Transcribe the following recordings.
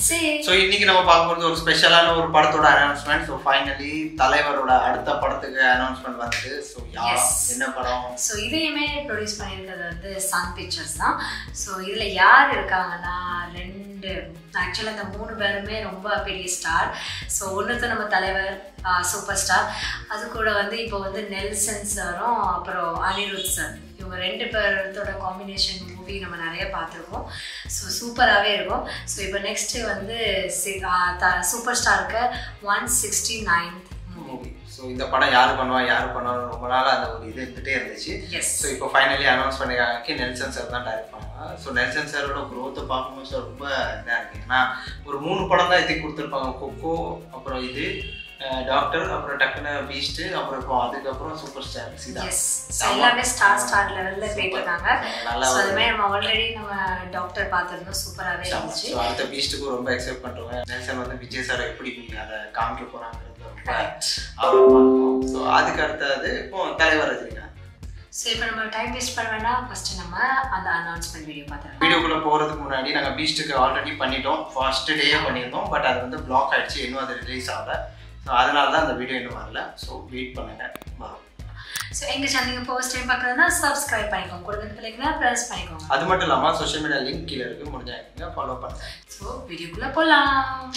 சரி ஸோ இன்னைக்கு நம்ம பார்க்கும்போது ஒரு ஸ்பெஷலான ஒரு படத்தோட அனௌன்ஸ்மெண்ட் ஸோ ஃபைனலி தலைவரோட அடுத்த படத்துக்கு அனௌன்ஸ்மெண்ட் வந்து ஸோ யார் Yes. என்ன படம் ஸோ இதையுமே ப்ரொடியூஸ் பண்ணியிருக்கிறது வந்து சன் பிக்சர்ஸ் தான் ஸோ இதில் யார் இருக்காங்கன்னா ரெண்டு ஆக்சுவலாக இந்த மூணு பேருமே ரொம்ப பெரிய ஸ்டார் ஸோ ஒன்றுத்த நம்ம தலைவர் சூப்பர் ஸ்டார் அது கூட வந்து இப்போ வந்து நெல்சன் சாரும் அப்புறம் அனிருத் சார் இவங்க ரெண்டு பேர்த்தோட காம்பினேஷன் மூவி நம்ம நிறைய பார்த்துருக்கோம் ஸோ சூப்பராகவே இருக்கும் ஸோ இப்போ நெக்ஸ்ட்டு வந்து சூப்பர் ஸ்டாருக்கு one sixty ninth movie movie so இந்த படம் யாரு பண்ணுவா யாரு பண்ணுவா ரொம்ப நாள் அந்த ஒரு இது இருந்துகிட்டே இருந்துச்சு எஸ் ஸோ இப்போ ஃபைனலி அனௌன்ஸ் பண்ணிருக்காங்க நெல்சன் சார் தான் டைரக்ட் பண்ணுவாங்க ஸோ நெல்சன் சாரோட க்ரோத்தை பார்க்கும்போது சார் ரொம்ப இதாக இருக்கு ஏன்னா ஒரு மூணு படம் தான் இதுக்கு கொடுத்துருப்பாங்க கொக்கோ அப்புறம் இது டாக்டர் அப்புறம் டக்குன்னு பீஸ்ட்டு அப்புறம் இப்போ அதுக்கப்புறம் சூப்பர் ஸ்டார் சீதா எஸ் எல்லாமே ஸ்டார் ஸ்டார் லெவலில் போயிட்டு இருக்காங்க நல்லா ஸோ அதுமாதிரி நம்ம ஆல்ரெடி நம்ம டாக்டர் பார்த்துருந்தோம் சூப்பராகவே இருந்துச்சு ஸோ அடுத்த பீஸ்ட்டுக்கு ரொம்ப எக்ஸைட் பண்ணுறோம் நெல்சன் வந்து விஜய் சார் எப்படி அதை காமிக்க போகிறாங்கிறது ரொம்ப ஆர்வமாக இருக்கும் ஸோ அதுக்கு அடுத்தது இப்போ தலைவர் ரஜினிகாந்த் ஸோ இப்போ நம்ம டைம் வேஸ்ட் பண்ண வேண்டாம் ஃபர்ஸ்ட் நம்ம அந்த அனௌன்ஸ்மெண்ட் வீடியோ பார்த்துருக்கோம் வீடியோக்குள்ளே போகிறதுக்கு முன்னாடி நாங்கள் பீஸ்ட்டுக்கு ஆல்ரெடி பண்ணிட்டோம் ஃபர்ஸ்ட் டேயே பண்ணியிருந்தோம் பட் அது வந்து பிளாக் ஆயிடுச்சு இன்னும் அது ரிலீஸ் ஆகல ஸோ அதனால தான் அந்த வீடியோ இன்னும் வரல ஸோ வெயிட் பண்ணுங்க வரும் ஸோ எங்கள் சேனல் நீங்கள் ஃபர்ஸ்ட் டைம் பார்க்குறதுனா சப்ஸ்கிரைப் பண்ணிக்கோங்க கொடுக்குறது பிள்ளைங்கன்னா ப்ரெஸ் பண்ணிக்கோங்க அது மட்டும் இல்லாமல் சோஷியல் மீடியா லிங்க் கீழே இருக்கு முடிஞ்சாங்க ஃபாலோ பண்ணுங்க ஸோ வீடியோக்குள்ளே போகலாம்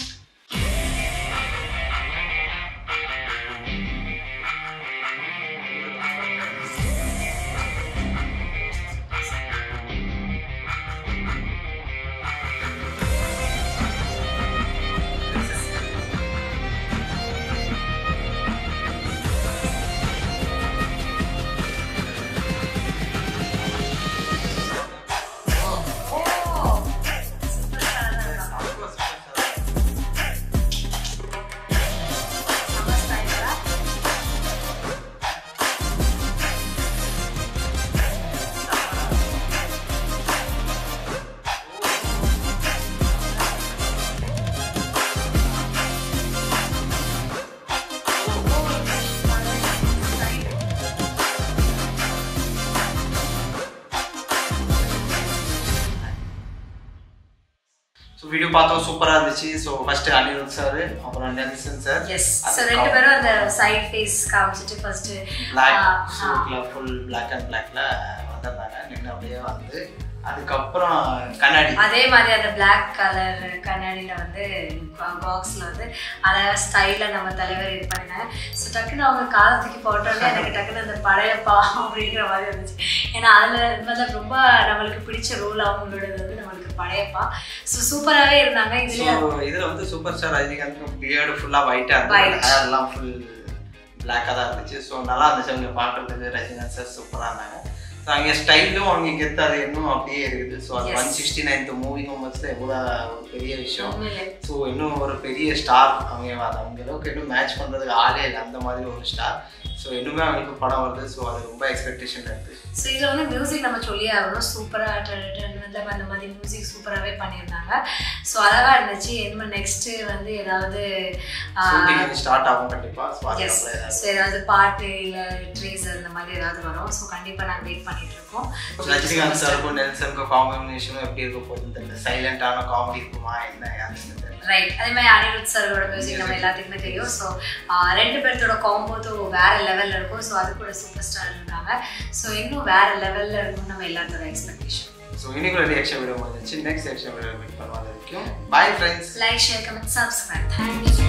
ஸோ வீடியோ பார்த்தோம் சூப்பராக இருந்துச்சு ஸோ ஃபர்ஸ்ட் அனிருத் சார் அப்புறம் நெல்சன் சார் எஸ் ஸோ ரெண்டு பேரும் அந்த சைட் ஃபேஸ் காமிச்சிட்டு ஃபர்ஸ்ட் பிளாக் ஆ, சூட்டில் ஃபுல் பிளாக் அண்ட் பிளாக்ல வந்திருந்தாங்க நின்று அப்படியே வந்து அதுக்கப்புறம் கண்ணாடி அதே மாதிரி அந்த Black கலர் கண்ணாடியில் வந்து பாக்ஸில் வந்து அதை ஸ்டைலில் நம்ம தலைவர் இது பண்ணாங்க ஸோ டக்குன்னு அவங்க காலத்துக்கு போட்டோன்னே எனக்கு டக்குன்னு அந்த படையப்பா அப்படிங்கிற மாதிரி இருந்துச்சு ஏன்னா அதில் வந்து ரொம்ப நம்மளுக்கு பிடிச்ச ரோல் அவங்களோடது வந்து நம்மளுக்கு படையப்பா ஸோ சூப்பராகவே இருந்தாங்க ஸோ இதுலேயே இதில் வந்து சூப்பர் ஸ்டார் ரஜினிகாந்த் பியர்டு ஃபுல்லாக ஒயிட்டாக இருந்துச்சு White. ஹேர் எல்லாம் ஃபுல் பிளாக்காக தான் இருந்துச்சு ஸோ நல்லா இருந்துச்சு அவங்க பார்க்கறதுக்கு ரஜினிகாந்த் சார் சூப்பராக இருந்தாங்க ஸோ அங்கே ஸ்டைலும் அவங்க கெத்து அது இன்னும் அப்படியே இருக்குது ஸோ அது Yes. One sixty ninth movie ஹோமஸில் எவ்வளோ ஒரு பெரிய விஷயம் உண்மையிலே ஸோ இன்னும் ஒரு பெரிய ஸ்டார் அவங்க அது அவங்க அளவுக்கு இன்னும் மேட்ச் பண்ணுறதுக்கு ஆளே இல்லை அந்த மாதிரி ஒரு ஸ்டார் ஸோ இன்னுமே அவங்களுக்கு படம் வருது ஸோ அது ரொம்ப எக்ஸ்பெக்டேஷன் இருக்குது ஸோ இதில் வந்து மியூசிக் நம்ம சொல்லியே ஆகணும் சூப்பராக அந்த மாதிரி மியூசிக் சூப்பராகவே பண்ணியிருந்தாங்க ஸோ அழகாக இருந்துச்சு என்ன நெக்ஸ்ட்டு வந்து ஏதாவது ஷூட்டிங் ஸ்டார்ட் ஆகும் கண்டிப்பாக ஸோ எஸ் அதுக்கப்புறம் ஸோ ஏதாவது பாட்டு இல்லை ட்ரீசர் இந்த மாதிரி ஏதாவது வரும் ஸோ கண்டிப்பாக நாங்கள் வெயிட் பண்ணிட்டு இருக்கோம் ரஜினிகாந்த் சாருக்கும் நெல்சனுக்கும் காம்பினேஷனும் எப்படி இருக்க போகுதுன்னு தெரியல சைலண்டான காமெடி இருக்குமா என்ன யாருன்னு தெரியல ரைட் அதே மாதிரி அனிருத் சாரோட மியூசிக் நம்ம எல்லாத்துக்குமே தெரியும் ஸோ ரெண்டு பேர்த்தோட காம்போத்தும் வேற லெவலில் இருக்கும் ஸோ அது கூட சூப்பர் ஸ்டார் இருக்காங்க ஸோ இன்னும் வேற லெவலில் இருக்கும் நம்ம எல்லாத்தோட எக்ஸ்பெக்டேஷன் ஸோ இன்னைக்குள்ள ரியாக்ஷன் வீடியோ முடிஞ்சிச்சு நெக்ஸ்ட் ரியாக்ஷன் வீடியோ மீட் பண்ணுவாங்க வரைக்கும் bye friends like share comment subscribe thank you